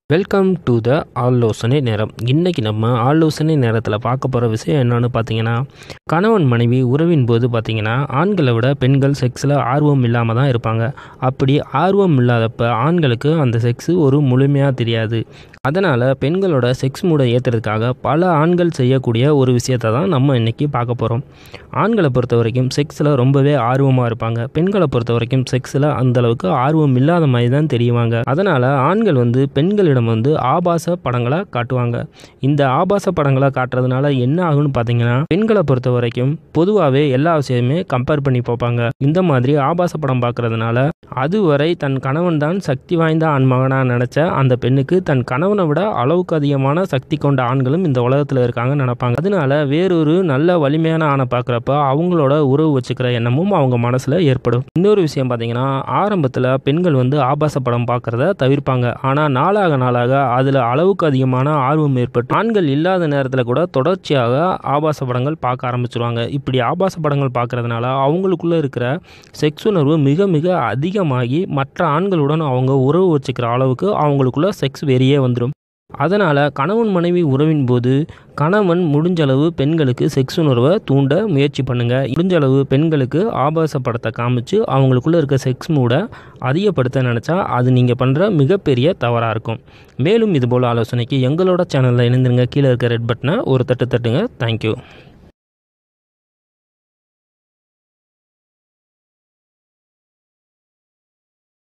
welcome to the ஆலோசனை நேரம் இன்றைக்கி நம்ம ஆலோசனை நேரத்தில் பார்க்க போகிற விஷயம் என்னன்னு பார்த்தீங்கன்னா கணவன் மனைவி உறவின் போது பார்த்தீங்கன்னா ஆண்களை விட பெண்கள் செக்ஸில் ஆர்வம் இல்லாமல் தான் இருப்பாங்க அப்படி ஆர்வம் இல்லாதப்ப ஆண்களுக்கு அந்த செக்ஸு ஒரு முழுமையாக தெரியாது அதனால் பெண்களோட செக்ஸ் மூடை ஏற்றுறதுக்காக பல ஆண்கள் செய்யக்கூடிய ஒரு விஷயத்தை தான் நம்ம இன்றைக்கி பார்க்க போகிறோம் ஆண்களை பொறுத்த வரைக்கும் செக்ஸில் ரொம்பவே ஆர்வமாக இருப்பாங்க பெண்களை பொறுத்த வரைக்கும் செக்ஸில் அந்தளவுக்கு ஆர்வம் இல்லாத மாதிரி தான் தெரியுவாங்க அதனால் ஆண்கள் வந்து பெண்களிடம் வந்து ஆபாச படங்களை காட்டுவாங்க இந்த ஆபாச படங்களை காட்டுறதுனால என்ன ஆகும்னு பார்த்தீங்கன்னா பெண்களை பொறுத்த வரைக்கும் பொதுவாகவே எல்லா விஷயமே கம்பேர் பண்ணி பார்ப்பாங்க இந்த மாதிரி ஆபாச படம் பார்க்கறதுனால அதுவரை தன் கணவன் தான் சக்தி வாய்ந்த ஆண்மகனாக நினச்ச அந்த பெண்ணுக்கு தன் கணவனை விட அளவுக்கு அதிகமான சக்தி கொண்ட ஆண்களும் இந்த உலகத்தில் இருக்காங்கன்னு நினைப்பாங்க அதனால வேறொரு நல்ல வலிமையான ஆணை பார்க்குறப்ப அவங்களோட உறவு வச்சுக்கிற எண்ணமும் அவங்க மனசில் ஏற்படும் இன்னொரு விஷயம் பார்த்தீங்கன்னா ஆரம்பத்தில் பெண்கள் வந்து ஆபாச படம் பார்க்குறத தவிர்ப்பாங்க ஆனால் நாளாக நாளாக அதில் அளவுக்கு அதிகமான ஆர்வம் ஏற்பட்டு ஆண்கள் இல்லாத நேரத்தில் கூட தொடர்ச்சியாக ஆபாச படங்கள் பார்க்க ஆரம்பிச்சிருவாங்க இப்படி ஆபாச படங்கள் பார்க்கறதுனால அவங்களுக்குள்ளே இருக்கிற செக்ஸ் உணர்வு மிக மிக அதிகமாகி மற்ற ஆண்களுடன் அவங்க உறவு வச்சுக்கிற அளவுக்கு அவங்களுக்குள்ள செக்ஸ் வெறியே வந்துடும் அதனால் கணவன் மனைவி உறவின் போது கணவன் முடிஞ்சளவு பெண்களுக்கு செக்ஸ் உணர்வை தூண்ட முயற்சி பண்ணுங்கள் முடிஞ்சளவு பெண்களுக்கு ஆபாச படத்தை காமிச்சு அவங்களுக்குள்ளே இருக்க செக்ஸ் மூடை அதிகப்படுத்த நினச்சா அது நீங்கள் பண்ணுற மிகப்பெரிய தவறாக இருக்கும் மேலும் இதுபோல் ஆலோசனைக்கு எங்களோட சேனலில் இணைந்துருங்க கீழே இருக்க ரெட் பட்டனை ஒரு தட்டு தட்டுங்க தேங்க்யூ